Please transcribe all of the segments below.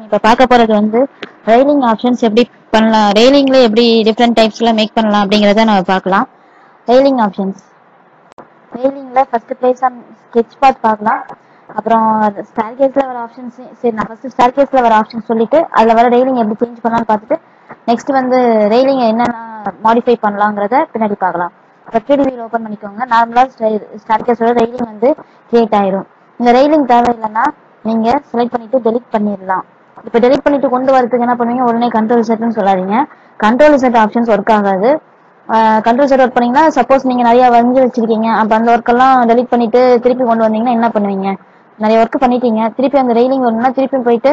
இப்ப பார்க்க போறது வந்து ரெயிலிங் ஆப்ஷன்ஸ் எப்படி பண்ணலாம் ரெயிலிங்ல எப்படி டிஃப்ரெண்ட் டைப்ஸ்ல மேக் பண்ணலாம் அப்படிங்கறத நம்ம பார்க்கலாம் ரெயிலிங் ஆப்ஷன்ஸ் ரெயிலிங்ல first place on sketch path பார்க்கலாம் அப்புறம் ஸ்டார் கேஸ்ல வர ஆப்ஷன்ஸ் சரி நான் ஃபர்ஸ்ட் ஸ்டார் கேஸ்ல வர ஆப்ஷன் சொல்லிட்டு அதுல வர ரெயிலிங் எப்படி சேஞ்ச் பண்ணலாம்னு பார்த்துட்டு நெக்ஸ்ட் வந்து ரெயிலிங் என்னென்ன மாடிஃபை பண்ணலாங்கிறத பின்னாடி பார்க்கலாம் த்ரீ வீல் ஓப்பன் பண்ணிக்கோங்க நார்மலா ஸ்டார் கேஸோட ரெயிலிங் வந்து கிரியேட் ஆயிரும் இந்த ரெயிலிங் தேவையில்லைன்னா நீங்க செலக்ட் பண்ணிட்டு டெலிட் பண்ணிடலாம் இப்போ டெலிட் பண்ணிட்டு கொண்டு வரதுக்கு என்ன பண்ணுவீங்க உடனே கண்ட்ரோல் செட்னு சொல்லாதீங்க கண்ட்ரோல் செட் ஆப்ஷன்ஸ் ஒர்க் ஆகாது கண்ட்ரோல் செட் ஒர்க் பண்ணீங்கன்னா சப்போஸ் நீங்க நிறைய வரைஞ்சு வச்சிருக்கீங்க அப்ப அந்த ஒர்க் எல்லாம் டெலிட் பண்ணிட்டு திருப்பி கொண்டு வந்தீங்கன்னா என்ன பண்ணுவீங்க நிறைய ஒர்க் பண்ணிட்டீங்க திருப்பி அந்த ரெயிலிங் வரணும்னா திருப்பி போயிட்டு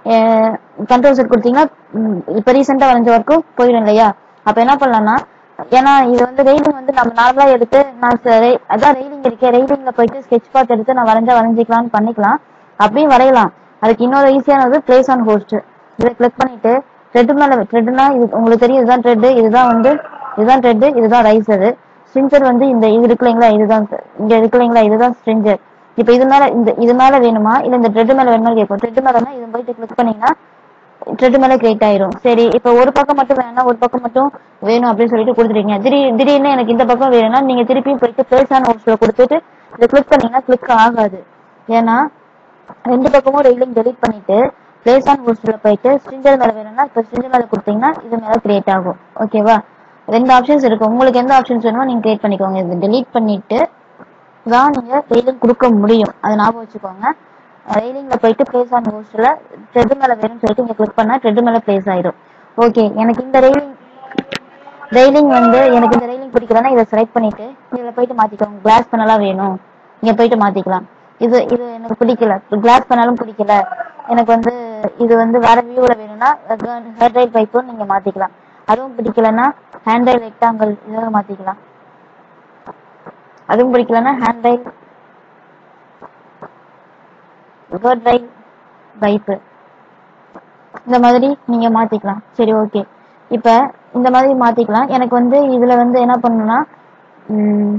கண்ட்ரோல் செட் கொடுத்தீங்கன்னா ம், இப்ப ரீசெண்டா வரைஞ்ச ஒர்க்கும் போயிடும் இல்லையா அப்ப என்ன பண்ணலாம்னா ஏன்னா இது வந்து ரெயிலிங் வந்து நம்ம நார்மலா எடுத்து நான் ச- re- அதான் ரெயிலிங் இருக்கே ரெயிலிங்ல போயிட்டு ஸ்கெட்ச் பார்ட் எடுத்து நான் வரைஞ்சா வரைஞ்சிக்கலாம்னு பண்ணிக்கலாம் அப்படியும் வரையலாம் அதுக்கு இன்னொரு ஈஸியானது பிளேஸ் ஆன் ஹோஸ்ட் இதை கிளிக் பண்ணிட்டு த்ரெட் மேல த்ரெட்னா இது உங்களுக்கு தெரியும் இதுதான் த்ரெட் இதுதான் வந்து இதுதான் த்ரெட் இதுதான் ரைசர் ஸ்ட்ரிஞ்சர் வந்து இந்த இது இருக்கு இல்லைங்களா இதுதான் இங்க இருக்கு இல்லைங்களா இதுதான் ஸ்ட்ரிஞ்சர் இப்ப இது மேல இந்த இது மேல வேணுமா இல்ல இந்த த்ரெட் மேல வேணுமா கேட்கும் த்ரெட் மேலனா இது போயிட்டு கிளிக் பண்ணீங்கன்னா த்ரெட் மேல கிரியேட் ஆயிரும் சரி இப்ப ஒரு பக்கம் மட்டும் வேணா ஒரு பக்கம் மட்டும் வேணும் அப்படின்னு சொல்லிட்டு கொடுத்துருக்கீங்க திடீர் திடீர்னு எனக்கு இந்த பக்கம் வேணும்னா நீங்க திருப்பியும் போயிட்டு பிளேஸ் ஆன் ஹோஸ்ட்ல கொடுத்துட்டு இதை கிளிக் பண்ணீங்கன்னா கிளிக் ஆகாது ஏன்னா ரெண்டு பக்கமும் ரெயிலிங் டெலீட் பண்ணிட்டு பிளேஸ் ஆன் ஹோஸ்ட்ல போயிட்டு ஸ்ட்ரிஞ்சர் மேல வேணும்னா இப்ப ஸ்ட்ரிஞ்சர் மேல கொடுத்தீங்கன்னா இது மேல கிரியேட் ஆகும் ஓகேவா ரெண்டு ஆப்ஷன்ஸ் இருக்கு உங்களுக்கு எந்த ஆப்ஷன்ஸ் வேணுமோ நீங்க கிரியேட் பண்ணிக்கோங்க இது டெலீட் பண்ணிட்டு தான் நீங்க ரெயிலிங் கொடுக்க முடியும் அதை ஞாபகம் வச்சுக்கோங்க ரெயிலிங்ல போயிட்டு பிளேஸ் ஆன் ஹோஸ்ட்ல த்ரெட் மேல வேணும்னு சொல்லிட்டு இங்க கிளிக் பண்ணா த்ரெட் மேல பிளேஸ் ஆயிடும் ஓகே எனக்கு இந்த ரெயிலிங் ரெயிலிங் வந்து எனக்கு இந்த ரெயிலிங் பிடிக்கலன்னா இதை செலக்ட் பண்ணிட்டு இதுல போயிட்டு மாத்திக்கோங்க கிளாஸ் பண்ணலாம் வேணும் இங்க போயிட்டு மாத்திக்கலாம் இது இது எனக்கு பிடிக்கல கிளாஸ் பண்ணாலும் பிடிக்கல எனக்கு வந்து இது வந்து வேற வியூல வேணும்னா ஹேர் ரைல் பைப்பும் நீங்க மாத்திக்கலாம் அதுவும் பிடிக்கலன்னா ஹேண்ட் ரைல் ரெக்டாங்கிள் இதாக மாத்திக்கலாம் அதுவும் பிடிக்கலன்னா ஹேண்ட் ரைல் வேர்ட் ரைல் பைப்பு இந்த மாதிரி நீங்க மாத்திக்கலாம் சரி ஓகே இப்ப இந்த மாதிரி மாத்திக்கலாம் எனக்கு வந்து இதுல வந்து என்ன பண்ணணும்னா உம்,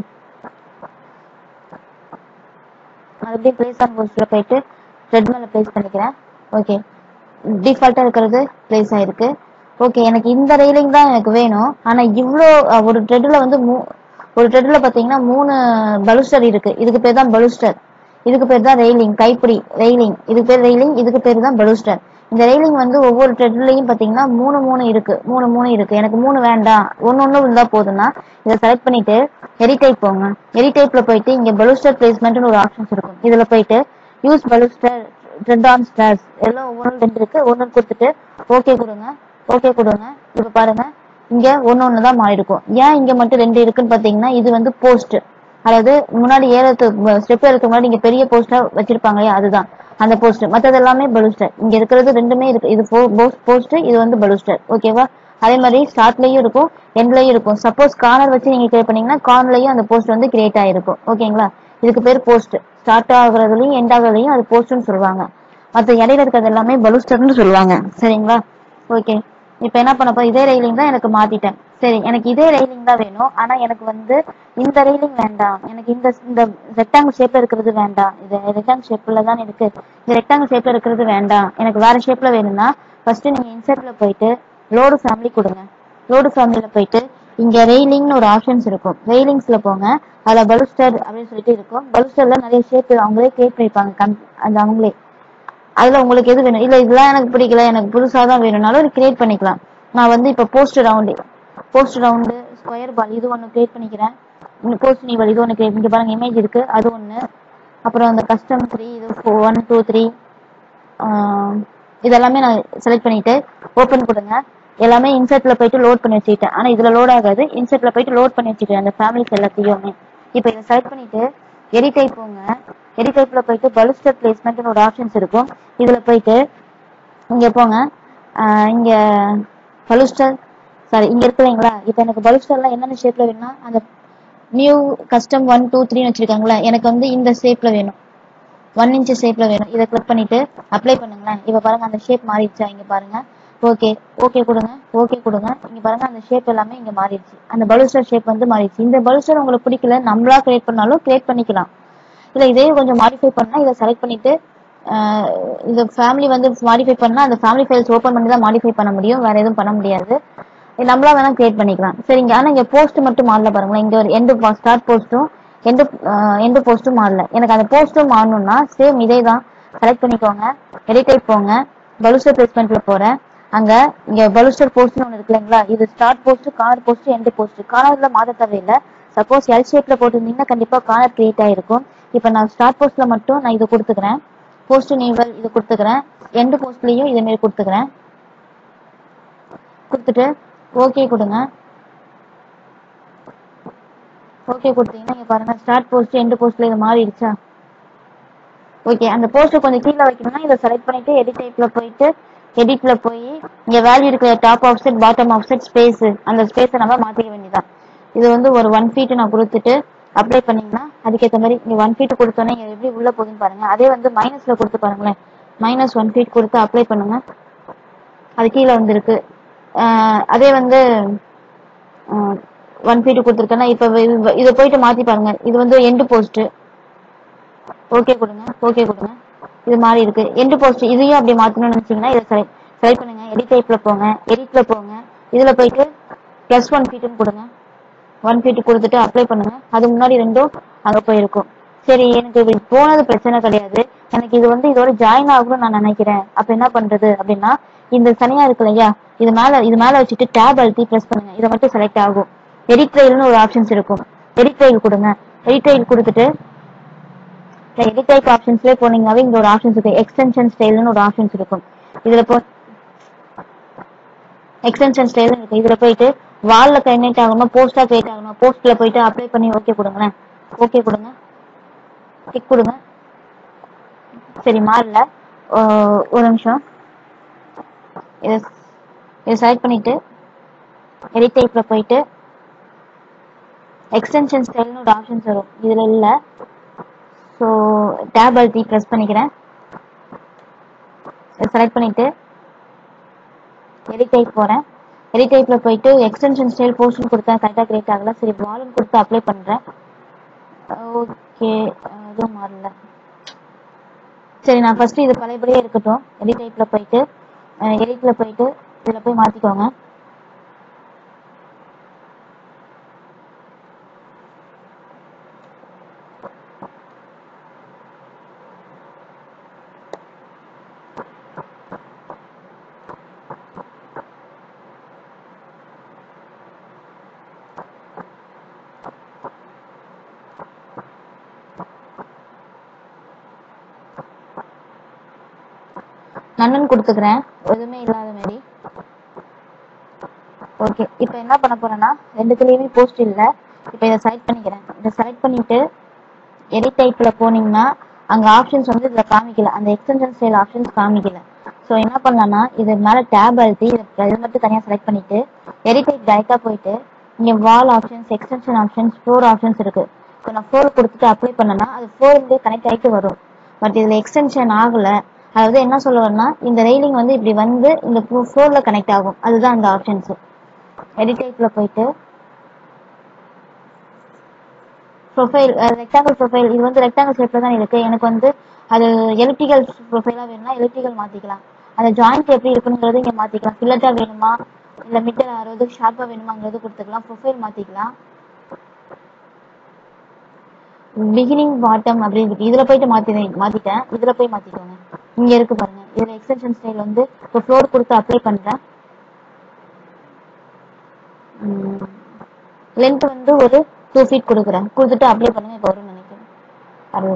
மறுபடியும் பிளேஸ் ஆன் போஸ்ட்ல போயிட்டு ரெட் மேல பிளேஸ் பண்ணிக்கிறேன் ஓகே டிஃபால்ட்டா இருக்கிறது பிளேஸ் ஆயிருக்கு ஓகே எனக்கு இந்த ரெயிலிங் தான் எனக்கு வேணும் ஆனா இவ்ளோ அஹ், ஒரு த்ரெட்ல வந்து மூ- ஒரு த்ரெட்ல பாத்தீங்கன்னா மூணு பலுஸ்டர் இருக்கு இதுக்கு பேர் தான் பலுஸ்டர் இதுக்கு பேர் தான் ரெயிலிங் கைப்பிடி ரெயிலிங் இதுக்கு பேர் ரெயிலிங் இதுக்கு பேர் தான் பலுஸ்டர் இந்த ரெயிலிங் வந்து ஒவ்வொரு த்ரெட்லயும் பாத்தீங்கன்னா மூணு மூணு இருக்கு மூணு மூணு இருக்கு எனக்கு மூணு வேண்டாம் ஒன்னு ஒண்ணு இருந்தா போதும்னா இதை செலக்ட் பண்ணிட்டு எரிடைப் போங்க எரிடைப்ல போயிட்டு இங்க பலுஸ்டர் பிளேஸ்மெண்ட்னு ஒரு ஆப்ஷன்ஸ் இருக்கும் இதுல போயிட்டு use baluster tread on stairs எல்லாம் ஒவ்வொன்றும் ரெண்டு இருக்கு ஒன்னு கொடுத்துட்டு ஓகே கொடுங்க ஓகே கொடுங்க இப்ப பாருங்க இங்க ஒண்ணு ஒண்ணு தான் மாறி இருக்கும் ஏன் இங்க மட்டும் ரெண்டு இருக்குன்னு பாத்தீங்கன்னா இது வந்து போஸ்ட் அதாவது முன்னாடி ஏறத்து ஸ்டெப் ஏறதுக்கு முன்னாடி இங்க பெரிய போஸ்டா வச்சிருப்பாங்க இல்லையா அதுதான் அந்த போஸ்ட் மத்தது எல்லாமே பலூஸ்டர் இங்க இருக்கிறது ரெண்டுமே இருக்கு இது போஸ்ட் இது வந்து பலூஸ்டர் ஓகேவா அதே மாதிரி ஸ்டார்ட்லயும் இருக்கும் எண்ட்லயும் இருக்கும் சப்போஸ் கார்னர் வச்சு நீங்க கிரியேட் பண்ணீங்கன்னா கார்னர்லயும் அந்த போஸ்ட் வந்து கிரியேட் ஆயிருக்கும் ஓகேங்களா இதுக்கு பேர் போஸ்ட் ஸ்டார்ட் ஆகுறதுலயும் எண்ட் ஆகுறதுலயும் அது போஸ்ட்னு சொல்லுவாங்க மத்த இடையில இருக்கிறது எல்லாமே பலூஸ்டர்னு சொல்லுவாங்க சரிங்களா ஓகே இப்போ என்ன பண்ண போறேன் இதே ரெயிலிங் தான் எனக்கு மாத்திட்டேன் சரி எனக்கு இதே ரெயிலிங் தான் வேணும் ஆனா எனக்கு வந்து இந்த ரெயிலிங் வேண்டாம் எனக்கு இந்த இந்த ரெக்டாங்கிள் ஷேப்ல இருக்கிறது வேண்டாம் இது ரெக்டாங்கிள் ஷேப்ல தான் இருக்கு இந்த ரெக்டாங்கிள் ஷேப்ல இருக்கிறது வேண்டாம் எனக்கு வேற ஷேப்ல வேணும்னா ஃபர்ஸ்ட் நீங்க இன்சர்ட்ல போயிட்டு லோடு ஃபேமிலி கொடுங்க லோடு ஃபேமிலில போயிட்டு இங்க ரெயிலிங்னு ஒரு ஆப்ஷன்ஸ் இருக்கும் ரெயிலிங்ஸ்ல போங்க அதுல பலுஸ்டர் அப்படின்னு சொல்லிட்டு இருக்கும் பலுஸ்டர்ல நிறைய ஷேப் அவங்களே கிரியேட் பண்ணிருப்பாங்க கம்- அந்த அவங்களே அதுல உங்களுக்கு எது வேணும் இல்ல இதெல்லாம் எனக்கு பிடிக்கல எனக்கு புதுசா தான் வேணும்னாலும் கிரியேட் பண்ணிக்கலாம் நான் வந்து இப்ப post round post round square ball இது ஒண்ணு கிரியேட் பண்ணிக்கிறேன் போஸ்ட் நீவல் இது ஒண்ணு கிரியேட் இங்க பாருங்க இமேஜ் இருக்கு அது ஒண்ணு அப்புறம் அந்த கஸ்டம் த்ரீ இது ஒன் டூ த்ரீ இதெல்லாமே நான் செலக்ட் பண்ணிட்டு ஓபன் கொடுங்க எல்லாமே இன்சர்ட்ல போயிட்டு லோட் பண்ணி வச்சுக்கிட்டேன் ஆனா இதுல லோட் ஆகாது இன்சர்ட்ல போயிட்டு லோட் பண்ணி வச்சுக்கிறேன் அந்த ஃபேமிலிஸ் எல்லாத்தையுமே இப்போ இதை செலக்ட் பண்ணிட்டு எடிடைப் போங்க எடிடைப்ல போயிட்டு பலுஸ்டர் பிளேஸ்மெண்ட்னு ஒரு ஆப்ஷன்ஸ் இருக்கும் இதுல போயிட்டு இங்க போங்க ஆஹ் இங்க பலுஸ்டர் சாரி இங்க இருக்கு இல்லைங்களா இப்போ எனக்கு பலுஸ்டர்லாம் என்னென்ன ஷேப்ல வேணும்னா அந்த நியூ கஸ்டம் ஒன் டூ த்ரீன்னு வச்சிருக்காங்களா எனக்கு வந்து இந்த ஷேப்ல வேணும் ஒன் இன்ச் ஷேப்ல வேணும் இதை கிளிக் பண்ணிட்டு அப்ளை பண்ணுங்களேன் இப்ப பாருங்க அந்த ஷேப் மாறிடுச்சா இங்க பாருங்க ஓகே ஓகே கொடுங்க ஓகே கொடுங்க இங்க பாருங்க அந்த ஷேப் எல்லாமே இங்க மாறிடுச்சு அந்த பலுஸ்டர் ஷேப் வந்து மாறிடுச்சு இந்த பலுஸ்டர் உங்களுக்கு பிடிக்கல நம்மளா கிரியேட் பண்ணாலும் கிரியேட் பண்ணிக்கலாம் இல்ல இதே கொஞ்சம் மாடிஃபை பண்ணா இதை செலக்ட் பண்ணிட்டு அஹ் இந்த ஃபேமிலி வந்து மாடிஃபை பண்ணா அந்த ஃபேமிலி ஃபைல்ஸ் ஓப்பன் பண்ணி தான் மாடிஃபை பண்ண முடியும் வேற எதுவும் பண்ண முடியாது இது நம்மளா வேணா கிரியேட் பண்ணிக்கலாம் சரிங்க ஆனா இங்க போஸ்ட் மட்டும் மாறல பாருங்களேன் இங்க ஒரு எண்டு ஸ்டார்ட் போஸ்ட்டும் எண்டு எண்டு போஸ்ட்டும் மாறல எனக்கு அந்த போஸ்ட்டும் மாறணும்னா சேம் இதே தான் செலக்ட் பண்ணிக்கோங்க எடிட் போங்க பலுஸ்டர் பிளேஸ்மெண்ட்ல போறேன் அங்க இங்க பலுஸ்டர் போஸ்ட்னு ஒன்று இருக்கு இல்லைங்களா இது start post corner post end post கார்னர்ல மாத்த தேவையில்லை சப்போஸ் எல் ஷேப்ல போட்டிருந்தீங்கன்னா கண்டிப்பா கார்னர் கிரியேட் ஆயிருக்கும் இப்போ நான் ஸ்டார்ட் போஸ்ட்ல மட்டும் நான் இது கொடுத்துக்கிறேன் போஸ்ட் நீவல் இது கொடுத்துக்கிறேன் எண்டு போஸ்ட்லயும் இதே மாதிரி கொடுத்துக்கிறேன் கொடுத்துட்டு ஓகே கொடுங்க ஓகே கொடுத்தீங்கன்னா இங்க பாருங்க ஸ்டார்ட் போஸ்ட் எண்டு போஸ்ட்ல இது மாறிடுச்சா ஓகே அந்த போஸ்ட் கொஞ்சம் கீழே வைக்கணும்னா இதை செலக்ட் பண்ணிட்டு எடிட் டைப்ல போயிட்டு எடிட்ல போய் இங்க வேல்யூ இருக்கிற top offset bottom offset space அந்த ஸ்பேஸை நம்ம மாத்திக்க வேண்டியதான் இது வந்து ஒரு ஒன் ஃபீட் நான் கொடுத்துட்டு அப்ளை பண்ணீங்கன்னா அதுக்கேற்ற மாதிரி இங்க ஒன் ஃபீட் கொடுத்தோன்னே இங்க எப்படி உள்ள போகுதுன்னு பாருங்க அதே வந்து மைனஸ்ல கொடுத்து பாருங்களேன் மைனஸ் ஒன் ஃபீட் கொடுத்து அப்ளை பண்ணுங்க அது கீழே வந்துருக்கு ஆஹ் அதே வந்து ஒன் ஃபீட் கொடுத்துருக்கேன்னா இப்போ இதை போயிட்டு மாத்தி பாருங்க இது வந்து எண்டு போஸ்ட் ஓகே கொடுங்க ஓகே கொடுங்க இது மாதிரி இருக்கு எண்டு போஸ்ட் இதையும் அப்படி மாத்தணும்னு நினைச்சீங்கன்னா இதை செலக்ட் செலக்ட் பண்ணுங்க எடிட் டைப்ல போங்க எடிட்ல போங்க இதுல போயிட்டு பிளஸ் ஒன் ஃபீட்னு கொடுங்க ஒன் ஃபீட் கொடுத்துட்டு அப்ளை பண்ணுங்க அது முன்னாடி ரெண்டும் அங்க போயிருக்கும் சரி எனக்கு இது போனது பிரச்சனை கிடையாது எனக்கு இது வந்து இதோட ஜாயின் ஆகணும்னு நான் நினைக்கிறேன் அப்ப என்ன பண்றது அப்படின்னா இந்த தனியா இருக்கு இல்லையா இது மேல இது மேல வச்சுட்டு டேப் அழுத்தி பிரஸ் பண்ணுங்க இதை மட்டும் செலக்ட் ஆகும் எடிட் ட்ரெயில்னு ஒரு ஆப்ஷன்ஸ் இருக்கும் எடிட் ட்ரெயில் கொடுங்க எடிட் ட்ரெயில் கொடுத்துட்டு எடிட் டைப் ஆப்ஷன்ஸ்லேயே போனீங்கன்னாவே இங்க ஒரு ஆப்ஷன்ஸ் இருக்கு எக்ஸ்டென்ஷன் ஸ்டைல்னு ஒரு ஆப்ஷன்ஸ் இருக்கும் இதுல போ எக்ஸ்டென்ஷன் ஸ்டைல் இருக்கு இதுல போயிட்டு வால்ல கனெக்ட் ஆகணும் போஸ்டா கிரியேட் ஆகணும் போஸ்ட்ல போயிட்டு அப்ளை பண்ணி ஓகே கொடுங்களேன் ஓகே கொடுங்க டிக் கொடுங்க சரி மாறல ஆஹ் ஒரு நிமிஷம் இதை இதை செலக்ட் பண்ணிட்டு எடிட் டைப்ல போயிட்டு எக்ஸ்டென்ஷன் ஸ்டைல்னு ஒரு ஆப்ஷன்ஸ் வரும் இதுல இல்ல ஸோ டேப் அழுத்தி ப்ரெஸ் பண்ணிக்கிறேன் செலக்ட் பண்ணிட்டு எடிட் டைப் போறேன் எடிட் டைப்ல போயிட்டு எக்ஸ்டென்ஷன் ஸ்டைல் போர்ஷன் கொடுத்தேன் கரெக்டாக கிரியேட் ஆகல சரி வால்யூம் கொடுத்து அப்ளை பண்றேன் ஓகே எதுவும் மாறல சரி நான் ஃபர்ஸ்ட் இது பழையபடியே இருக்கட்டும் எடிட் டைப்ல போயிட்டு எடிட்ல போயிட்டு இதுல போய் மாத்திக்கோங்க நன்னன் கொடுத்துக்கிறேன் எதுவுமே இல்லாத மாதிரி ஓகே இப்போ என்ன பண்ண போறேன்னா ரெண்டுத்துலயுமே போஸ்ட் இல்ல இப்போ இதை செலக்ட் பண்ணிக்கிறேன் இதை செலக்ட் பண்ணிட்டு எடிட் டைப்ல போனீங்கன்னா அங்க ஆப்ஷன்ஸ் வந்து இதுல காமிக்கல அந்த எக்ஸ்டென்ஷன் ஸ்டைல் ஆப்ஷன்ஸ் காமிக்கல ஸோ என்ன பண்ணலாம்னா இது மேல டேப் அழுத்தி இதை இது மட்டும் தனியா செலக்ட் பண்ணிட்டு எடிட் டைப் டைரக்டா போயிட்டு இங்க wall options extension options four options இருக்கு இப்போ நான் ஃபோர் கொடுத்துட்டு அப்ளை பண்ணேன்னா அது ஃபோர்லேயே கனெக்ட் ஆகிட்டு வரும் பட் இதுல எக்ஸ்டென்ஷன் ஆகல அதாவது என்ன சொல்ல வரேன்னா இந்த ரெயிலிங் வந்து இப்படி வந்து இந்த ஃபோர்ல கனெக்ட் ஆகும் அதுதான் அந்த ஆப்ஷன்ஸ் எடிட் டைப்ல போயிட்டு ப்ரொஃபைல் ரெக்டாங்கிள் ப்ரொஃபைல் இது வந்து ரெக்டாங்கிள் ஷேப்ல தான் இருக்கு எனக்கு வந்து அது எலிப்டிகல் ப்ரொஃபைலா வேணும்னா எலிப்டிகல் மாத்திக்கலாம் அந்த ஜாயிண்ட் எப்படி இருக்குங்கிறது இங்க மாத்திக்கலாம் ஃபில்லட்டா வேணுமா இல்ல மிட்டல் அறுபது ஷார்ப்பா வேணுமாங்கிறது கொடுத்துக்கலாம் ப்ரொஃபைல் மாத்திக்கலாம் பிகினிங் பாட்டம் அப்படின்னு இருக்கு இதுல போயிட்டு மாத்தி மாத்திட்டேன் இதுல போய் மாத்திக்கோங்க இங்க இருக்கு பாருங்க இதுல எக்ஸ்டென்ஷன் ஸ்டைல் வந்து இப்போ ஃப்ளோர் கொடுத்து அப்ளை பண்றேன் லென்த் வந்து ஒரு டூ ஃபீட் கொடுக்குறேன் கொடுத்துட்டு அப்ளை பண்ணுங்க இப்போ வரும்னு நினைக்கிறேன் வரல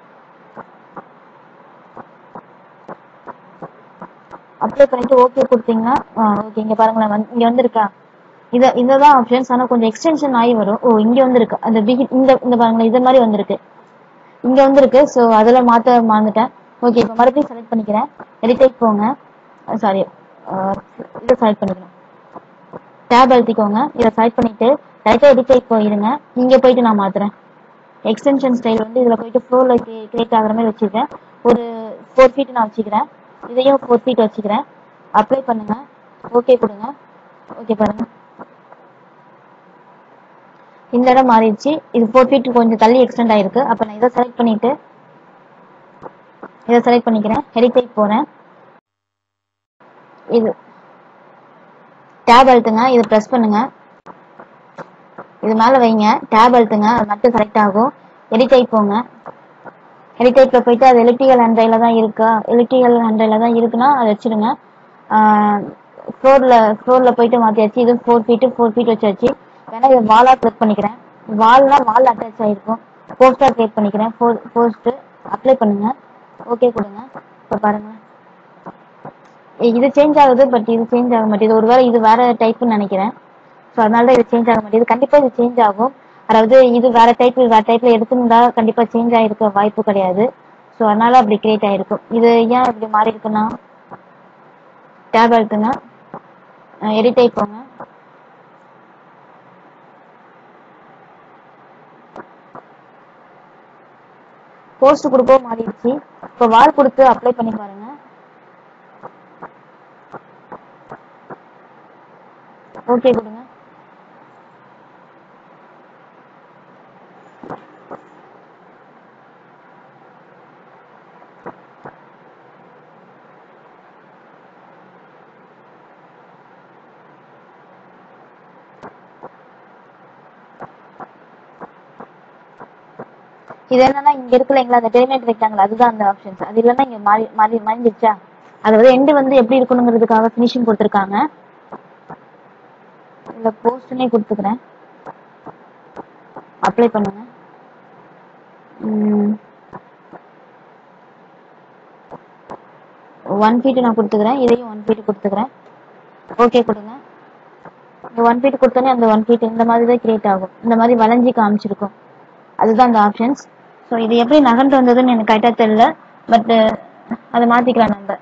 அப்ளை பண்ணிட்டு ஓகே கொடுத்தீங்கன்னா ஓகே இங்க பாருங்களேன் வந்து- இங்க வந்திருக்கா இத இததான் ஆப்ஷன்ஸ் ஆனா கொஞ்சம் எக்ஸ்டென்ஷன் ஆகி வரும் ஓ இங்க வந்திருக்கு அந்த பிகி இந்த இந்த பாருங்களேன் இது மாதிரி வந்திருக்கு இங்க வந்திருக்கு ஸோ அதுல மாத்த மறந்துட்டேன் ஓகே இப்போ மறுபடியும் செலக்ட் பண்ணிக்கிறேன் எடிட் போங்க சாரி இதை செலக்ட் பண்ணிக்கிறேன் டேப் அழுத்திக்கோங்க இதை செலக்ட் பண்ணிட்டு டேரக்டா எடிட் போயிருங்க இங்க போயிட்டு நான் மாத்துறேன் எக்ஸ்டென்ஷன் ஸ்டைல் வந்து இதுல போயிட்டு ஃப்ளோர்ல கிரியேட் ஆகுற மாதிரி வச்சுக்கிறேன் ஒரு ஃபோர் ஃபீட் நான் வச்சுக்கிறேன் இதையும் ஃபோர் ஃபீட் வச்சுக்கிறேன் அப்ளை பண்ணுங்க ஓகே கொடுங்க ஓகே பாருங்க இந்த இடம் மாறிடுச்சு இது ஃபோர் ஃபீட் கொஞ்சம் தள்ளி எக்ஸ்டெண்ட் ஆயிருக்கு அப்ப நான் இதை செலக்ட் பண்ணிட்டு இதை செலக்ட் பண்ணிக்கிறேன் எடிட் டைப் போறேன் இது டேப் அழுத்துங்க இதை ப்ரெஸ் பண்ணுங்க இது மேல வைங்க டேப் அழுத்துங்க அது மட்டும் செலக்ட் ஆகும் எடிட் டைப் போங்க எடிட் டைப்ல போயிட்டு அது எலிப்டிகல் ஹண்ட்ரைல தான் இருக்கா எலிப்டிகல் ஹண்ட்ரைல தான் இருக்குன்னா அதை வச்சிருங்க ஃப்ளோர்ல ஃப்ளோர்ல போயிட்டு மாத்தியாச்சு இது ஃபோர் ஃபீட் ஃபோர் ஃபீட் வச்சாச்சு வேணா இதை வாலா கிளிக் பண்ணிக்கிறேன் வால்னா வால் அட்டாச் ஆயிருக்கும் போஸ்டா கிரியேட் பண்ணிக்கிறேன் போஸ்ட் அப்ளை பண்ணுங்க ஓகே கொடுங்க இப்போ பாருங்க இது சேஞ்ச் ஆகுது பட் இது சேஞ்ச் ஆக மாட்டேது ஒருவேளை இது வேற டைப்னு நினைக்கிறேன் ஸோ அதனால தான் இது சேஞ்ச் ஆக மாட்டேது கண்டிப்பா இது சேஞ்ச் ஆகும் அதாவது இது வேற டைப் வேற டைப்ல எடுத்திருந்தா கண்டிப்பா சேஞ்ச் ஆயிருக்க வாய்ப்பு கிடையாது ஸோ அதனால அப்படி கிரியேட் ஆயிருக்கும் இது ஏன் இப்படி மாறி இருக்குன்னா டேப் அழுத்துங்க எடிட் டைப் போங்க போஸ்ட் கொடுக்கவும் மாறிடுச்சு இப்போ வால் கொடுத்து அப்ளை பண்ணி பாருங்க ஓகே கொடுங்க இது என்னன்னா இங்க இருக்குல்ல எங்களா அந்த டெர்மினேட் ரெக்டாங்கிள் அதுதான் அந்த ஆப்ஷன்ஸ் அது இல்லைன்னா இங்க மாறி மாறி மாறிடுச்சா அதாவது எண்டு வந்து எப்படி இருக்கணுங்கிறதுக்காக ஃபினிஷிங் கொடுத்துருக்காங்க இல்ல போஸ்ட்னே கொடுத்துக்கிறேன் அப்ளை பண்ணுங்க ஒன் ஃபீட் நான் கொடுத்துக்கிறேன் இதையும் ஒன் ஃபீட் கொடுத்துக்கிறேன் ஓகே கொடுங்க இந்த ஒன் ஃபீட் கொடுத்தோன்னே அந்த ஒன் ஃபீட் இந்த மாதிரி தான் கிரியேட் ஆகும் இந்த மாதிரி வளைஞ்சி காமிச்சிருக்கும் அதுதான் அந்த ஆப்ஷன்ஸ் ஸோ இது எப்படி நகர்ந்து வந்ததுன்னு எனக்கு கரெக்டாக தெரியல பட் அதை மாத்திக்கலாம் நம்ம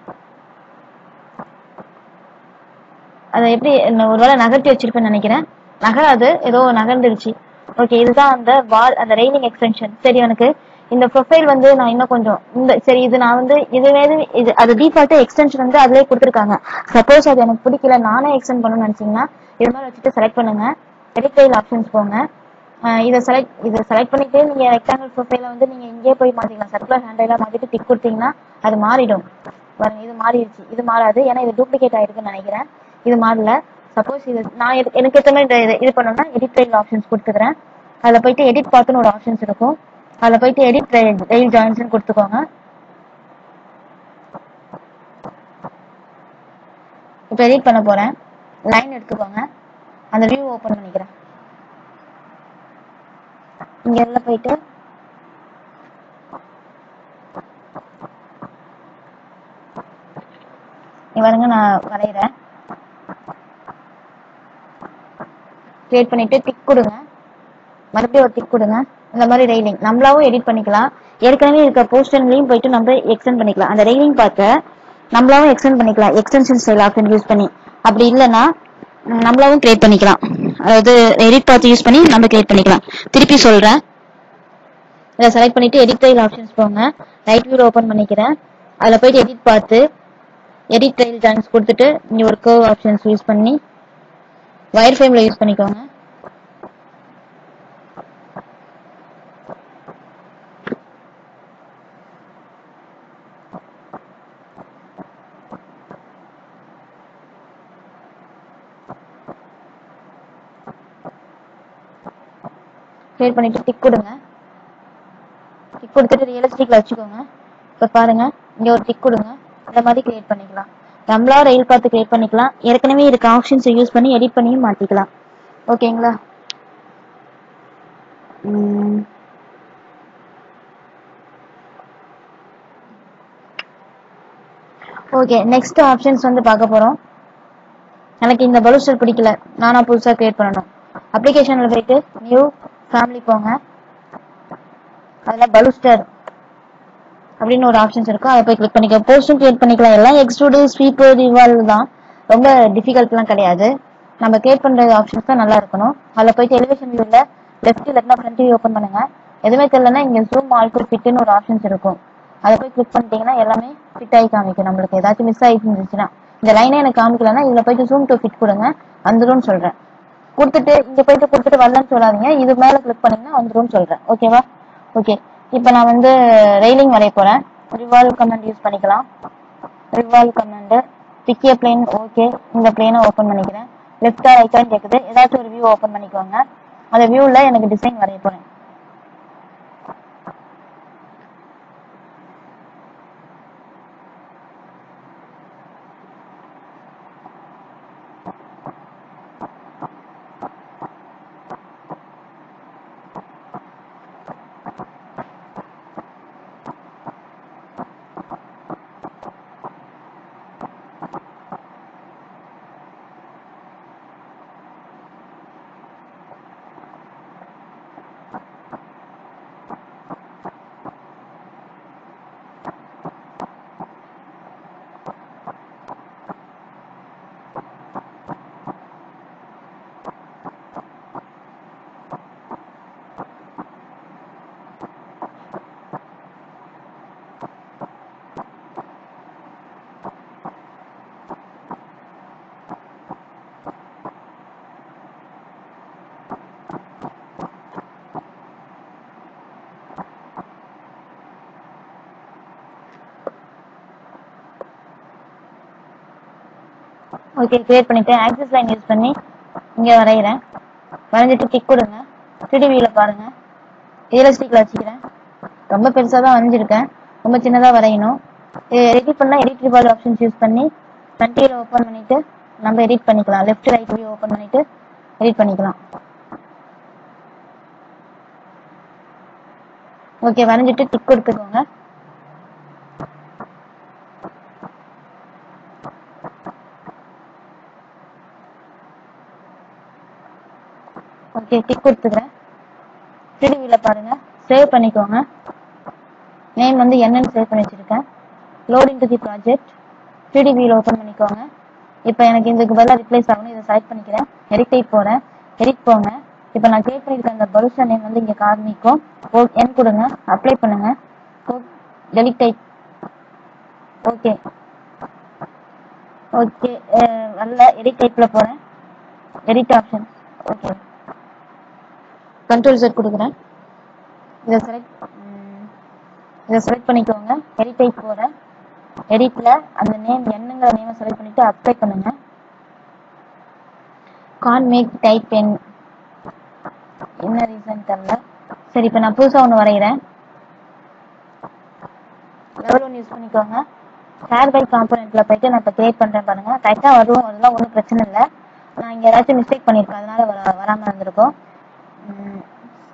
அதை எப்படி நான் ஒருவேளை நகர்த்தி வச்சிருப்பேன்னு நினைக்கிறேன் நகராது ஏதோ நகர்ந்துருச்சு ஓகே இதுதான் அந்த வால் அந்த ரெய்னிங் எக்ஸ்டென்ஷன் சரி எனக்கு இந்த ப்ரொஃபைல் வந்து நான் இன்னும் கொஞ்சம் இந்த சரி இது நான் வந்து இதுவே இது அது டிஃபால்ட்டா எக்ஸ்டென்ஷன் வந்து அதுலயே கொடுத்துருக்காங்க சப்போஸ் அது எனக்கு பிடிக்கல நானே எக்ஸ்டெண்ட் பண்ணணும்னு நினைச்சீங்கன்னா இது மாதிரி வச்சுட்டு செலக்ட் பண்ணுங்க எடிட் ஆப்ஷன்ஸ் போங்க ஆஹ் இதை செலக்ட் இதை செலக்ட் பண்ணிட்டு நீங்க ரெக்டாங்கிள் ப்ரொஃபைல வந்து நீங்க இங்கே போய் மாத்திக்கலாம் சர்க்குலர் ஹேண்டைலா மாத்திட்டு டிக் கொடுத்தீங்கன்னா அது மாறிடும் பாருங்க இது மாறிடுச்சு இது மாறாது ஏன்னா இது டூப்ளிகேட் ஆயிருக்குன்னு நினைக்கிறேன் இது மாறல சப்போஸ் இது நான் எது- எனக்கு ஏற்ற மாதிரி இது- இது பண்ணணும்னா எடிட் ஃபைல் ஆப்ஷன்ஸ் கொடுத்துக்கிறேன் அதுல போயிட்டு எடிட் பார்த்துன்னு ஒரு ஆப்ஷன்ஸ் இருக்கும் அதுல போயிட்டு எடிட் ரெயில் ஜாயின்ஸ் கொடுத்துக்கோங்க இப்போ எடிட் பண்ண போறேன் லைன் எடுத்துக்கோங்க அந்த வியூ ஓபன் பண்ணிக்கிறேன் இங்க உள்ள போயிட்டு இங்க பாருங்க நான் வரைகிறேன் கிரியேட் பண்ணிட்டு டிக் கொடுங்க மறுபடியும் ஒரு டிக் கொடுங்க இந்த மாதிரி ரெயிலிங் நம்மளாவும் எடிட் பண்ணிக்கலாம் ஏற்கனவே இருக்க போஸ்டர்லையும் போயிட்டு நம்ம எக்ஸ்டெண்ட் பண்ணிக்கலாம் அந்த ரெயிலிங் பார்க்க நம்மளாவும் எக்ஸ்டெண்ட் பண்ணிக்கலாம் எக்ஸ்டென்ஷன் ஸ்டைல் ஆப்ஷன் யூஸ் பண்ணி அப்படி இல்லைன்னா ம், நம்மளாவும் கிரியேட் பண்ணிக்கலாம் அதாவது எடிட் பார்த்து யூஸ் பண்ணி நம்ம கிரியேட் பண்ணிக்கலாம் திருப்பி சொல்றேன் இதை செலக்ட் பண்ணிட்டு எடிட் டைல் ஆப்ஷன்ஸ் போங்க ரைட் வியூ ஓபன் பண்ணிக்கிறேன் அதுல போயிட்டு எடிட் பார்த்து எடிட் டைல் ஜாயின்ஸ் கொடுத்துட்டு இங்க ஒரு கர்வ் ஆப்ஷன்ஸ் யூஸ் பண்ணி வயர் ஃப்ரேம்ல யூஸ் பண்ணிக்கோங்க கிரியேட் பண்ணிட்டு டிக் கொடுங்க டிக் கொடுத்துட்டு ரியலிஸ்டிக்ல வச்சுக்கோங்க இப்ப பாருங்க இங்க ஒரு டிக் கொடுங்க இந்த மாதிரி கிரியேட் பண்ணிக்கலாம் நம்மளா ரயில் பார்த்து கிரியேட் பண்ணிக்கலாம் ஏற்கனவே இருக்க ஆப்ஷன்ஸ் யூஸ் பண்ணி எடிட் பண்ணியும் மாத்திக்கலாம் ஓகேங்களா ஓகே நெக்ஸ்ட் ஆப்ஷன்ஸ் வந்து பார்க்க போறோம் எனக்கு இந்த பலூஸ்டர் பிடிக்கல நானா புதுசா கிரியேட் பண்ணணும் அப்ளிகேஷன்ல போயிட்டு நியூ ஃபேமிலி போங்க அதுல பலூஸ்டர் அப்படின்னு ஒரு ஆப்ஷன்ஸ் இருக்கும் அதை போய் கிளிக் பண்ணிக்க போஸ்டும் கிரியேட் பண்ணிக்கலாம் எல்லாம் எக்ஸ்ட்ரூடு ஸ்வீப் ரிவால்வ் தான் ரொம்ப டிஃபிகல்ட்லாம் கிடையாது நம்ம கிரியேட் பண்ற ஆப்ஷன்ஸ் தான் நல்லா இருக்கணும் அதில் போயிட்டு எலிவேஷன் வியூல லெஃப்ட் இல்லைன்னா ஃப்ரண்ட் வியூ ஓப்பன் பண்ணுங்க எதுவுமே தெரியலன்னா இங்க ஜூம் ஆல்டர் ஃபிட்னு ஒரு ஆப்ஷன்ஸ் இருக்கும் அதை போய் கிளிக் பண்ணிட்டீங்கன்னா எல்லாமே ஃபிட் ஆகி காமிக்கும் நம்மளுக்கு ஏதாச்சும் மிஸ் ஆகி இருந்துச்சுன்னா இந்த லைனே எனக்கு காமிக்கலன்னா இதுல போயிட்டு ஜூம் டு ஃபிட் கொடுங்க வந்துரும்னு சொல்றேன் கொடுத்துட்டு இங்க போயிட்டு கொடுத்துட்டு வரலன்னு சொல்லாதீங்க இது மேல கிளிக் பண்ணீங்கன்னா வந்துரும்னு சொல்றேன் ஓகேவா ஓகே இப்போ நான் வந்து ரெயிலிங் வரைய போறேன் ரிவால்வ் கமெண்ட் யூஸ் பண்ணிக்கலாம் revolve command pick a plane okay இந்த பிளேனை ஓப்பன் பண்ணிக்கிறேன் லெஃப்டா ரைட்டான்னு கேட்குது ஏதாச்சும் ஒரு வியூ ஓப்பன் பண்ணிக்கோங்க அந்த வியூவில் எனக்கு டிசைன் வரைய போறேன் ஓகே கிரியேட் பண்ணிட்டேன் ஆக்சஸ் லைன் யூஸ் பண்ணி இங்கே வரைகிறேன் வரைஞ்சிட்டு டிக் கொடுங்க த்ரீடி வியூவில் பாருங்க ரியலிஸ்டிக்கில் வச்சுக்கிறேன் ரொம்ப பெருசாக தான் வரைஞ்சிருக்கேன் ரொம்ப சின்னதாக வரையணும் எடிட் பண்ணால் எடிட் ரிவால்வ் ஆப்ஷன்ஸ் யூஸ் பண்ணி ஃப்ரண்ட் ஓப்பன் பண்ணிட்டு நம்ம எடிட் பண்ணிக்கலாம் லெஃப்ட் ரைட் வியூ ஓப்பன் பண்ணிட்டு எடிட் பண்ணிக்கலாம் ஓகே வரைஞ்சிட்டு டிக் கொடுத்துக்கோங்க ஓகே டிக் கொடுத்துக்கிறேன் த்ரீடி வியூவில் பாருங்க சேவ் பண்ணிக்கோங்க நேம் வந்து என்னன்னு சேவ் பண்ணி வச்சிருக்கேன் loading to the project three D வியூவில் ஓப்பன் பண்ணிக்கோங்க இப்போ எனக்கு இதுக்கு பதிலாக ரிப்ளேஸ் ஆகணும் இதை செலக்ட் பண்ணிக்கிறேன் எடிட் டைப் போகிறேன் எடிட் போங்க இப்போ நான் கிரியேட் பண்ணியிருக்க அந்த பருஷா நேம் வந்து இங்கே காமிக்கும் ஓ என் கொடுங்க அப்ளை பண்ணுங்க டெலிட் டைப் ஓகே ஓகே வரல எடிட் டைப்பில் போகிறேன் edit option okay control set கொடுக்குறேன் இதை செலக்ட் இதை செலக்ட் பண்ணிக்கோங்க எடிட் டைப் போகிறேன் எடிட்டில் அந்த நேம் என்னங்கிற நேமை செலக்ட் பண்ணிவிட்டு அப்ளை பண்ணுங்க கான் மேக் டைப் என் என்ன ரீசன் தெரில சரி இப்போ நான் புதுசாக ஒன்று வரைகிறேன் லெவல் ஒன் யூஸ் பண்ணிக்கோங்க ஹேர் பை காம்பனண்ட்டில் போயிட்டு நான் இப்போ கிரியேட் பண்ணுறேன் பாருங்க கரெக்டாக வரும் அதெல்லாம் ஒன்றும் பிரச்சனை இல்லை நான் இங்கே ஏதாச்சும் மிஸ்டேக் பண்ணியிருக்கேன் அதனால வர வராமல் இருந்திருக்கும் உம்,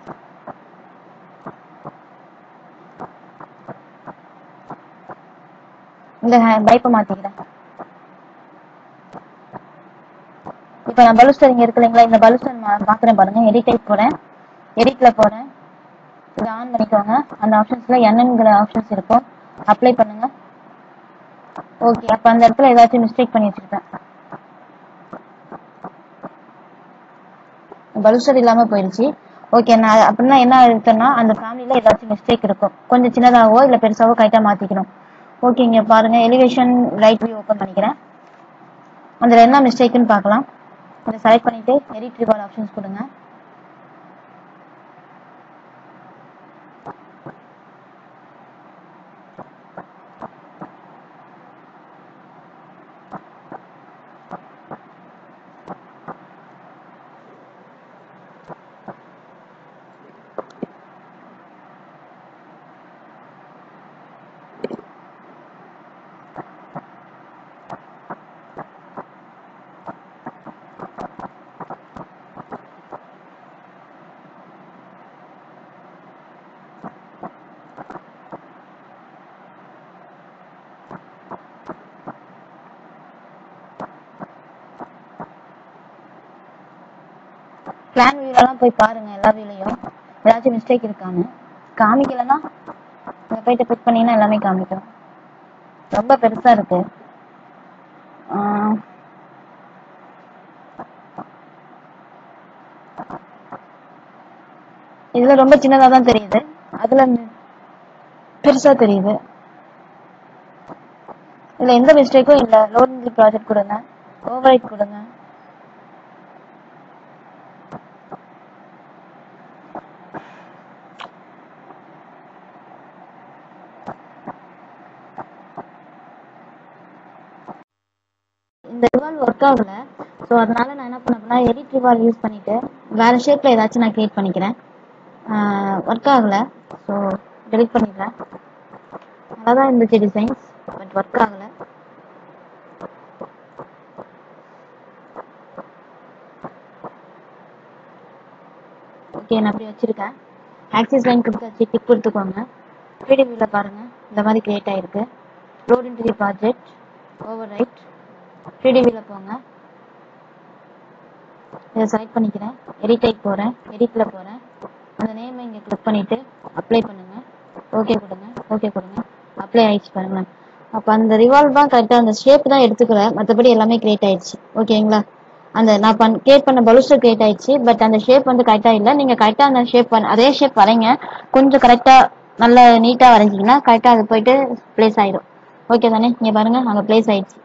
இந்த பைப்பை மாற்றிக்கிறேன் இப்போ நான் பலுஸ்டர் இங்கே இருக்கு இல்லைங்களா இந்த பலுஸ்டர் மா மாத்துறேன் பாருங்க எடிட் டைப் போகிறேன் எடிட்டில் போகிறேன் இதை ஆன் பண்ணிக்கோங்க அந்த ஆப்ஷன்ஸில் என்னங்கிற ஆப்ஷன்ஸ் இருக்கும் அப்ளை பண்ணுங்க ஓகே அப்போ அந்த இடத்துல ஏதாச்சும் மிஸ்டேக் பண்ணி வச்சிருப்பேன் பலுஸ்டர் இல்லாமல் போயிடுச்சு ஓகே நான் அப்படின்னா என்ன இருக்குன்னா அந்த ஃபேமிலியில் ஏதாச்சும் மிஸ்டேக் இருக்கும் கொஞ்சம் சின்னதாகவோ இல்லை பெருசாவோ கரெக்டாக மாற்றிக்கணும் ஓகே இங்கே பாருங்க எலிவேஷன் ரைட் வியூ ஓப்பன் பண்ணிக்கிறேன் அதில் என்ன மிஸ்டேக்குன்னு பார்க்கலாம் இதை செலக்ட் பண்ணிட்டு எடிட் ரிவால் ஆப்ஷன்ஸ் கொடுங்க பிளான் வியூலலாம் போய் பாருங்க எல்லா வியூலையும் ஏதாச்சும் மிஸ்டேக் இருக்கான்னு காமிக்கலன்னா இங்கே போயிட்டு பிக் பண்ணீங்கன்னா எல்லாமே காமிக்கும் ரொம்ப பெருசா இருக்கு ஆஹ் இதுல ரொம்ப சின்னதா தான் தெரியுது அதுல மி- பெருசா தெரியுது இதுல எந்த மிஸ்டேக்கும் இல்ல லோடிங் ப்ராஜெக்ட் கொடுங்க ஓவரைட் கொடுங்க இந்த ரிவால்வ் ஒர்க் ஆகல ஸோ அதனால நான் என்ன பண்ண போனா எடிட் ரிவால்வ் யூஸ் பண்ணிட்டு வேற ஷேப்ல ஏதாச்சும் நான் கிரியேட் பண்ணிக்கிறேன் ஒர்க் ஆகல ஸோ டெலிட் பண்ணிடுறேன் நல்லா தான் இருந்துச்சு டிசைன்ஸ் பட் ஒர்க் ஆகல ஓகே நான் அப்படி வச்சிருக்கேன் ஆக்சிஸ் லைன் கொடுத்தாச்சு டிக் கொடுத்துக்கோங்க த்ரீ வியூவில் பாருங்க இந்த மாதிரி கிரியேட் ஆயிருக்கு load into the project overwrite three வியூவில் போங்க இதை செலக்ட் பண்ணிக்கிறேன் எடிட் டைப் போகிறேன் எடிட்டில் போகிறேன் அந்த நேமை இங்கே கிளிக் பண்ணிவிட்டு அப்ளை பண்ணுங்க ஓகே கொடுங்க ஓகே கொடுங்க அப்ளை ஆயிடுச்சு பாருங்களேன் அப்போ அந்த ரிவால்வ் தான் கரெக்டாக அந்த ஷேப் தான் எடுத்துக்கிறேன் மற்றபடி எல்லாமே கிரியேட் ஆயிடுச்சு ஓகேங்களா அந்த நான் பண் கிரியேட் பண்ண பலுஸ்டர் கிரியேட் ஆயிடுச்சு பட் அந்த ஷேப் வந்து கரெக்டாக இல்லை நீங்கள் கரெக்டாக அந்த ஷேப் பண்ண அதே ஷேப் வரைங்க கொஞ்சம் கரெக்டாக நல்ல நீட்டாக வரைஞ்சிங்கன்னா கரெக்டாக அது போயிட்டு ப்ளேஸ் ஆயிடும் ஓகே தானே இங்கே பாருங்க அங்கே ப்ளேஸ் ஆயிடுச்சு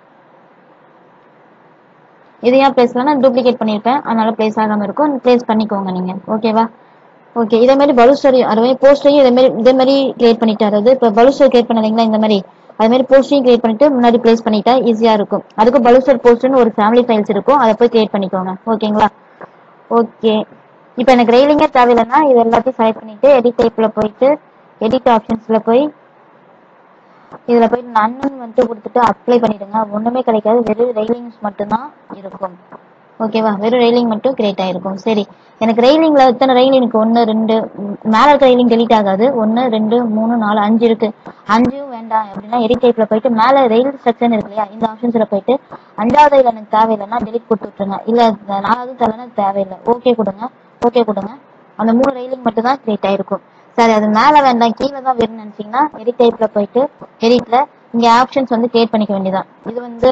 இது ஏன் பிளேஸ்லன்னா டூப்ளிகேட் பண்ணியிருப்பேன் அதனால பிளேஸ் ஆகாம இருக்கும் பிளேஸ் பண்ணிக்கோங்க நீங்க ஓகேவா ஓகே இதே மாதிரி பலுஸ்டரையும் அதே மாதிரி போஸ்டரையும் இதே மாதிரி இதே மாதிரி கிரியேட் பண்ணிட்டு அதாவது இப்போ பலுஸ்டர் கிரியேட் பண்ணீங்களா இந்த மாதிரி அதே மாதிரி போஸ்டையும் கிரியேட் பண்ணிட்டு முன்னாடி பிளேஸ் பண்ணிட்டா ஈஸியா இருக்கும் அதுக்கு பலுஸ்டர் போஸ்ட்னு ஒரு ஃபேமிலி ஃபைல்ஸ் இருக்கும் அதை போய் கிரியேட் பண்ணிக்கோங்க ஓகேங்களா ஓகே இப்போ எனக்கு ரெயிலிங்கே தேவையில்லைன்னா இது எல்லாத்தையும் செலக்ட் பண்ணிட்டு எடிட் டைப்ல போயிட்டு எடிட் ஆப்ஷன்ஸ்ல போய் இதுல போயிட்டு நன்னு வந்துட்டு கொடுத்துட்டு அப்ளை பண்ணிடுங்க ஒண்ணுமே கிடைக்காது வெறும் ரெயிலிங்ஸ் மட்டும்தான் இருக்கும் ஓகேவா வெறும் ரெயிலிங் மட்டும் கிரியேட் ஆயிருக்கும் சரி எனக்கு ரெயிலிங்ல எத்தனை ரெயிலிங்க்கு ஒன்னு ரெண்டு ம், மேல இருக்க ரெயிலிங் டெலீட் ஆகாது ஒன்னு ரெண்டு மூணு நாலு அஞ்சு இருக்கு அஞ்சும் வேண்டாம் அப்படின்னா எடிட் டைப்ல போயிட்டு மேல ரெயில் ஸ்ட்ரக்சர் இருக்கு இல்லையா இந்த ஆப்ஷன்ஸ்ல போயிட்டு அஞ்சாவது இதுல எனக்கு தேவையில்லைன்னா டெலிட் கொடுத்து விட்டுருங்க இல்ல இந்த நாலாவது தேவைன்னா தேவையில்லை ஓகே கொடுங்க ஓகே கொடுங்க அந்த மூணு ரெயிலிங் மட்டும் தான் கிரியேட் ஆயிருக்கும் சரி அது மேல வேண்டாம் கீழே தான் வேணும்னு நினைச்சீங்கன்னா எடிட் டைப்ல போயிட்டு எடிட்ல இங்க ஆப்ஷன்ஸ் வந்து கிரியேட் பண்ணிக்க வேண்டியதான் இது வந்து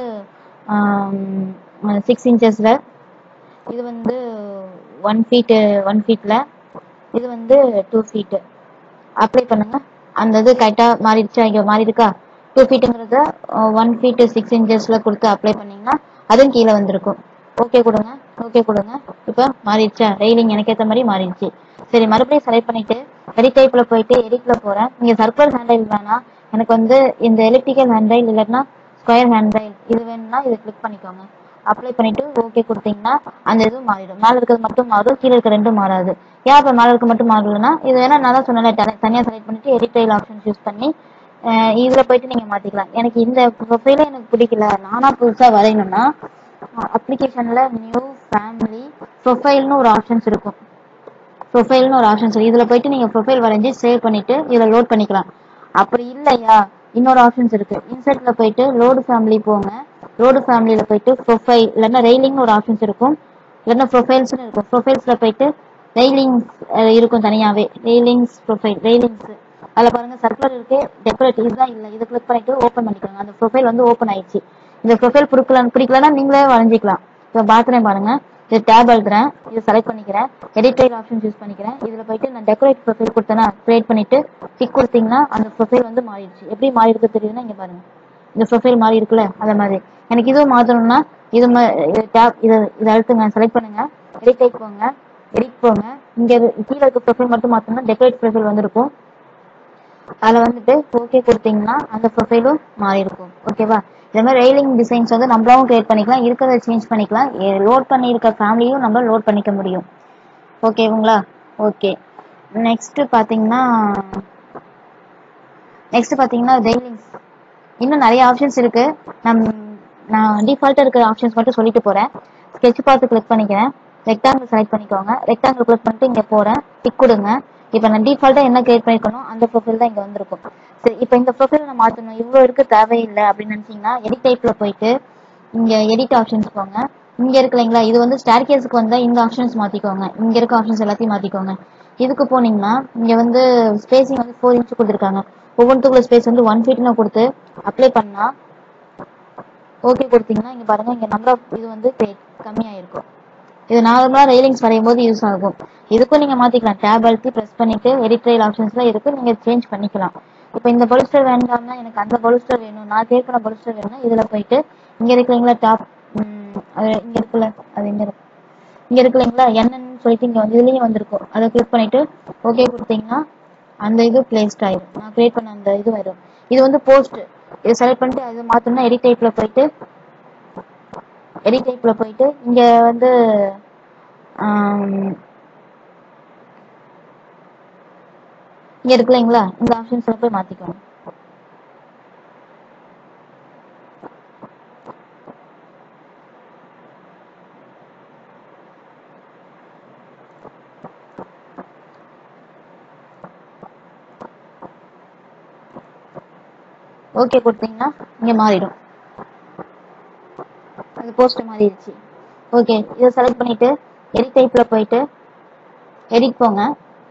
சிக்ஸ் இன்ச்சஸ்ல இது வந்து ஒன் ஃபீட்டு ஒன் ஃபீட்ல இது வந்து டூ ஃபீட்டு அப்ளை பண்ணுங்க அந்த இது கரெக்டாக மாறிடுச்சா இங்கே மாறி இருக்கா டூ ஃபீட்டுங்கிறத ஒன் ஃபீட்டு சிக்ஸ் இன்ச்சஸ்ல கொடுத்து அப்ளை பண்ணீங்கன்னா அதுவும் கீழே வந்திருக்கும் ஓகே கொடுங்க ஓகே கொடுங்க இப்போ மாறிடுச்சா ரெயிலிங் எனக்கு ஏற்ற மாதிரி மாறிடுச்சு சரி மறுபடியும் செலக்ட் பண்ணிட்டு எடிட் டைப்ல போயிட்டு எடிட்ல போறேன் இங்க சர்க்குலர் ஹேண்டைல் வேணாம் எனக்கு வந்து இந்த எலிப்டிக்கல் ஹேண்டைல் இல்லைன்னா ஸ்கொயர் ஹேண்டைல் இது வேணும்னா இதை கிளிக் பண்ணிக்கோங்க அப்ளை பண்ணிட்டு ஓகே கொடுத்தீங்கன்னா அந்த இது மாறிடும் மேல இருக்கிறது மட்டும் மாறும் கீழே இருக்க ரெண்டும் மாறாது ஏன் இப்போ மேல இருக்க மட்டும் மாறலன்னா இது வேணா நான் தான் சொன்னேன் தனியா செலக்ட் பண்ணிட்டு எடிட் டைல் ஆப்ஷன்ஸ் யூஸ் பண்ணி அஹ் இதுல போயிட்டு நீங்க மாத்திக்கலாம் எனக்கு இந்த ப்ரொஃபைலே எனக்கு பிடிக்கல நானா புதுசா வரையணும்னா அப்ளிகேஷன்ல நியூ ஃபேமிலி ப்ரொஃபைல்னு ஒரு ஆப்ஷன்ஸ் இருக்கும் ப்ரொஃபைல்னு ஒரு ஆப்ஷன்ஸ் இருக்கு இதுல போயிட்டு நீங்க ப்ரொஃபைல் வரைஞ்சி சேவ் பண்ணிட்டு இதுல லோட் பண்ணிக்கலாம் அப்படி இல்லையா இன்னொரு ஆப்ஷன்ஸ் இருக்கு இன்சர்ட்ல போயிட்டு லோடு ஃபேமிலி போங்க லோடு ஃபேமிலியில போயிட்டு ப்ரொஃபைல் இல்லைன்னா ரெயிலிங்னு ஒரு ஆப்ஷன்ஸ் இருக்கும் இல்லைன்னா ப்ரொஃபைல்ஸ்னு இருக்கும் ப்ரொஃபைல்ஸ்ல போயிட்டு ரெயிலிங்ஸ் இருக்கும் தனியாவே ரெயிலிங்ஸ் ப்ரொஃபைல் ரெயிலிங்ஸ் அதுல பாருங்க சர்க்குலர் இருக்கு டெக்கரேட்டிவ் இதுதான் இல்ல இதை கிளிக் பண்ணிட்டு ஓப்பன் பண்ணிக்கோங்க அந்த ப்ரொஃபைல் வந்து ஓப்பன் ஆயிடுச்சு இந்த ப்ரொஃபைல் பிடிக்கல பிடிக்கலன்னா நீங்களே வரைஞ்சிக்கலாம் இப்போ பாத்துறேன் பாருங்க இது டேப் எழுதுறேன் இதை செலக்ட் பண்ணிக்கிறேன் எடிட் ஆப்ஷன்ஸ் யூஸ் பண்ணிக்கிறேன் இதுல போயிட்டு நான் டெக்கரேட் ப்ரொஃபைல் கொடுத்தேன்னா கிரியேட் பண்ணிட்டு டிக் கொடுத்தீங்கன்னா அந்த ப்ரொஃபைல் வந்து மாறிடுச்சு எப்படி மாறி இருக்கு தெரியுதுன்னா இங்க பாருங்க இந்த ப்ரொஃபைல் மாறி இருக்குல்ல அந்த மாதிரி எனக்கு இதுவும் மாத்தணும்னா இது டேப் இதை இதை அழுத்துங்க செலக்ட் பண்ணுங்க எடிட் போங்க எடிட் போங்க இங்க இரு- கீழே இருக்க ப்ரொஃபைல் மட்டும் மாத்தணும்னா டெக்கரேட் ப்ரொஃபைல் வந்திருக்கும் அதுல வந்துட்டு ஓகே கொடுத்தீங்கன்னா அந்த ப்ரொஃபைலும் மாறி இருக்கும் ஓகேவா இதே மாதிரி ரெயிலிங் டிசைன்ஸ் வந்து நம்மளாவும் கிரியேட் பண்ணிக்கலாம் இருக்கிறத சேஞ்ச் பண்ணிக்கலாம் லோட் பண்ணியிருக்க ஃபேமிலியும் நம்ம லோட் பண்ணிக்க முடியும் ஓகேங்களா ஓகே நெக்ஸ்ட் பாத்தீங்கன்னா நெக்ஸ்ட் பாத்தீங்கன்னா ரெயிலிங்ஸ் இன்னும் நிறைய ஆப்ஷன்ஸ் இருக்கு நம் நான் டிஃபால்ட்டா இருக்கிற ஆப்ஷன்ஸ் மட்டும் சொல்லிட்டு போறேன் ஸ்கெட்ச் பார்த்து கிளிக் பண்ணிக்கிறேன் ரெக்டாங்கிள் செலக்ட் பண்ணிக்கோங்க ரெக்டாங்கிள் கிளிக் பண்ணிட்டு இங்க போறேன் டிக் கொடுங்க இப்போ நான் டிஃபால்ட்டா என்ன கிரியேட் பண்ணிக்கணும் அந்த ப்ரொஃபைல் தான் இங்க வந்திருக்கும் சரி இப்போ இந்த ப்ரொஃபைல் நான் மாத்தணும் இவ்வளவு இருக்கு தேவையில்லை அப்படின்னு நினைச்சீங்கன்னா எடிட் டைப்ல போயிட்டு இங்க எடிட் ஆப்ஷன்ஸ் போங்க இங்க இருக்கு இல்லைங்களா இது வந்து ஸ்டார் கேஸுக்கு வந்தா இந்த ஆப்ஷன்ஸ் மாத்திக்கோங்க இங்க இருக்க ஆப்ஷன்ஸ் எல்லாத்தையும் மாத்திக்கோங்க இதுக்கு போனீங்கன்னா இங்க வந்து ஸ்பேசிங் வந்து ஃபோர் இன்ச் கொடுத்துருக்காங்க ஒவ்வொன்றுக்குள்ள ஸ்பேஸ் வந்து ஒன் ஃபீட்னு கொடுத்து அப்ளை பண்ணா ஓகே கொடுத்தீங்கன்னா இங்க பாருங்க இங்க நம்பர் ஆஃப் இது வந்து கம்மியாயிருக்கும் இது நார்மலா ரெயிலிங்ஸ் வரையும் போது யூஸ் ஆகும் இதுக்கும் நீங்க மாத்திக்கலாம் டேப் அழுத்தி பிரஸ் பண்ணிட்டு எடிட் ரயில் ஆப்ஷன்ஸ்ல இருக்கு நீங்க சேஞ்ச் பண்ணிக்கலாம் இப்போ இந்த பலுஸ்டர் வேண்டாம்னா எனக்கு அந்த பலுஸ்டர் வேணும் நான் கேட்கிற பலுஸ்டர் வேணும்னா இதுல போயிட்டு இங்க இருக்கிறீங்களா டாப் அது இங்க இருக்குல்ல அது இங்க இருக்கு இங்க இருக்கு இல்லைங்களா என்னன்னு சொல்லிட்டு இங்க வந்து இதுலயும் வந்திருக்கும் அதை கிளிக் பண்ணிட்டு ஓகே கொடுத்தீங்கன்னா அந்த இது பிளேஸ்ட் ஆயிடும் நான் கிரியேட் பண்ண அந்த இது வரும் இது வந்து போஸ்ட் இதை செலக்ட் பண்ணிட்டு அது மாத்தணும்னா எடிட் டைப்ல போயிட்டு எடிட் டைப்ல போயிட்டு இங்க வந்து ஆம், இங்க இருக்கு இல்லைங்களா இந்த ஆப்ஷன்ஸ்ல போய் மாத்திக்கோங்க ஓகே கொடுத்தீங்கன்னா இங்க மாறிடும் அது போஸ்ட் மாறிடுச்சு ஓகே இதை செலக்ட் பண்ணிட்டு எடிட் டைப்ல போயிட்டு எடிட் போங்க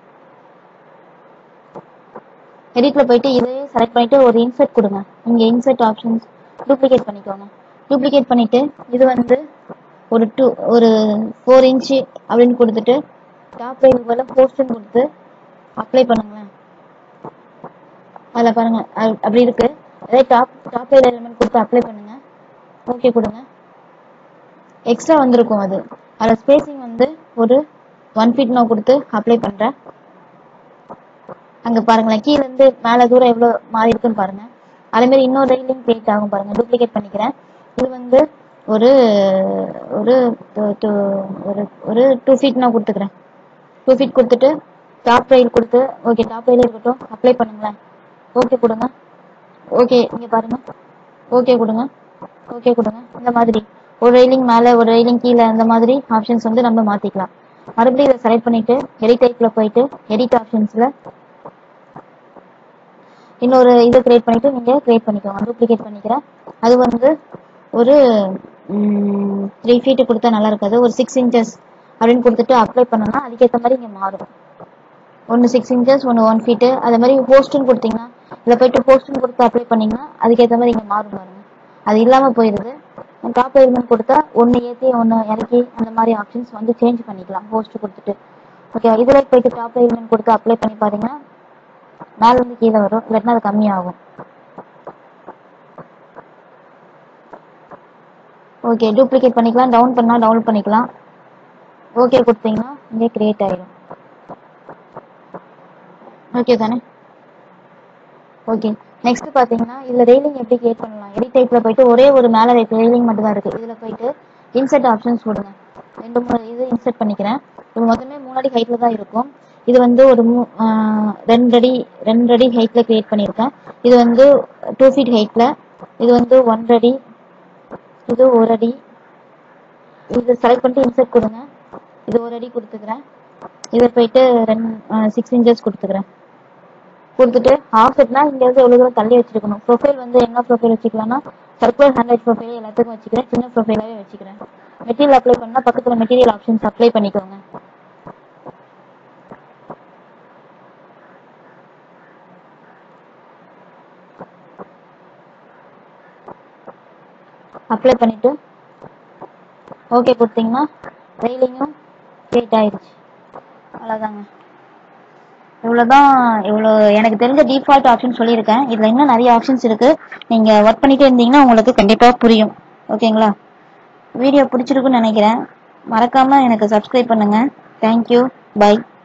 எடிட்ல போயிட்டு இதையே செலக்ட் பண்ணிட்டு ஒரு இன்சர்ட் கொடுங்க இங்க இன்சர்ட் ஆப்ஷன்ஸ் டூப்ளிகேட் பண்ணிக்கோங்க டூப்ளிகேட் பண்ணிட்டு இது வந்து ஒரு டூ ஒரு ஃபோர் இன்ச்சு அப்படின்னு கொடுத்துட்டு டாப் ரைட் போல போஸ்ட்னு கொடுத்து அப்ளை பண்ணுங்களேன் அதில் பாருங்க அது- அப்படி இருக்கு அதே டாப் டாப் ரைட் எலிமெண்ட் கொடுத்து அப்ளை பண்ணுங்க ஓகே கொடுங்க எக்ஸ்ட்ரா வந்திருக்கும் அது அதில் ஸ்பேசிங் வந்து ஒரு ஒன் ஃபீட் நான் கொடுத்து அப்ளை பண்றேன் அங்க பாருங்களேன் கீழ இருந்து மேல தூரம் எவ்வளவு மாறி இருக்குன்னு பாருங்க அதே மாதிரி இன்னொரு ரெயிலிங் கிரியேட் ஆகும் பாருங்க டூப்ளிகேட் பண்ணிக்கிறேன் இது வந்து ஒரு ஒரு two- two- ஒரு ஒரு டூ ஃபீட் நான் கொடுத்துக்கிறேன் டூ ஃபீட் கொடுத்துட்டு டாப் ரயில் கொடுத்து ஓகே டாப் ரயில் இருக்கட்டும் அப்ளை பண்ணுங்களேன் ஓகே கொடுங்க ஓகே இங்க பாருங்க ஓகே கொடுங்க ஓகே கொடுங்க இந்த மாதிரி ஒரு ரெயிலிங் மேல ஒரு ரெயிலிங் கீழே அந்த மாதிரி ஆப்ஷன்ஸ் வந்து நம்ம மாத்திக்கலாம் மறுபடியும் இதை செலக்ட் பண்ணிட்டு எடிட் டைப்ல போயிட்டு எடிட் ஆப்ஷன்ஸ்ல இன்னொரு இதை கிரியேட் பண்ணிட்டு நீங்க கிரியேட் பண்ணிக்கோங்க டூப்ளிகேட் பண்ணிக்கிறேன் அது வந்து ஒரு த்ரீ ஃபீட் கொடுத்தா நல்லா இருக்காது ஒரு சிக்ஸ் இன்ச்சஸ் அப்படின்னு கொடுத்துட்டு அப்ளை பண்ணோம்னா அதுக்கேற்ற மாதிரி இங்கே மாறும் ஒன்று சிக்ஸ் இன்ச்சஸ் ஒன்று ஒன் ஃபீட்டு அதே மாதிரி போஸ்ட்னு கொடுத்தீங்கன்னா இதில் போயிட்டு போஸ்ட்னு கொடுத்து அப்ளை பண்ணீங்கன்னா அதுக்கேற்ற மாதிரி இங்கே மாறும் பாருங்க அது இல்லாமல் போயிடுது டாப் எலிமெண்ட் கொடுத்தா ஒன்று ஏற்றி ஒன்று இறக்கி அந்த மாதிரி ஆப்ஷன்ஸ் வந்து சேஞ்ச் பண்ணிக்கலாம் போஸ்ட் கொடுத்துட்டு ஓகே இதில் போயிட்டு டாப் எலிமெண்ட் கொடுத்து அப்ளை பண்ணி பாத்தீங்கன்னா மேல இருந்து கீழே வரும் இல்லாட்டினா அது கம்மியாகும் ஓகே டூப்ளிகேட் பண்ணிக்கலாம் டவுன் பண்ணா டவுன் பண்ணிக்கலாம் ஓகே கொடுத்தீங்கன்னா இங்கே கிரியேட் ஆயிடும் ஓகே தானே ஓகே நெக்ஸ்ட் பாத்தீங்கன்னா இதுல ரெயிலிங் எப்படி கிரியேட் பண்ணலாம் எடிட் டைப்ல போயிட்டு ஒரே ஒரு மேல ரெயிலிங் மட்டும் தான் இருக்கு இதுல போயிட்டு இன்சர்ட் ஆப்ஷன்ஸ் கொடுங்க ரெண்டு மூணு இது இன்சர்ட் பண்ணிக்கிறேன் இது மொத்தமே மூணு அடி ஹைட்ல தான் இருக்கும் இது வந்து ஒரு மூ ஆஹ் ரெண்டு அடி ரெண்டு அடி ஹைட்ல கிரியேட் பண்ணியிருக்கேன் இது வந்து டூ ஃபீட் ஹைட்ல இது வந்து ஒன் அடி இது ஒரு அடி இது செலக்ட் பண்ணிட்டு இன்சர்ட் கொடுங்க இது ஒரு அடி கொடுத்துக்கிறேன் இதை போயிட்டு ரெண்டு சிக்ஸ் இன்ச்சஸ் கொடுத்துக்கிறேன் கொடுத்துட்டு ஆஃப்செட்னா இங்க இருந்து எவ்வளவு தூரம் தள்ளி வச்சிருக்கணும் ப்ரொஃபைல் வந்து என்ன ப்ரொஃபைல் வச்சுக்கலாம்னா சர்க்குலர் ஹேண்ட்ரைட் ப்ரொஃபைல் எல்லாத்துக்கும் வச்சுக்கிறேன் சின்ன ப்ரொஃபைலாவே வச்சுக்கிறேன் மெட்டீரியல் அப்ளை பண்ணா பக்கத்துல மெட்டீரியல் ஆப்ஷன்ஸ் அப்ளை பண்ணிக்கோங்க அப்ளை பண்ணிட்டு ஓகே கொடுத்தீங்கன்னா ரெயிலிங்கும் கிரியேட் ஆயிடுச்சு அவ்வளோதாங்க இவ்வளோதான் இவ்வளோ எனக்கு தெரிஞ்ச டிஃபால்ட் ஆப்ஷன் சொல்லியிருக்கேன் இதில் இன்னும் நிறைய ஆப்ஷன்ஸ் இருக்கு நீங்கள் ஒர்க் பண்ணிட்டே இருந்தீங்கன்னா உங்களுக்கு கண்டிப்பாக புரியும் ஓகேங்களா வீடியோ பிடிச்சிருக்குன்னு நினைக்கிறேன் மறக்காம எனக்கு சப்ஸ்கிரைப் பண்ணுங்க தேங்க்யூ பை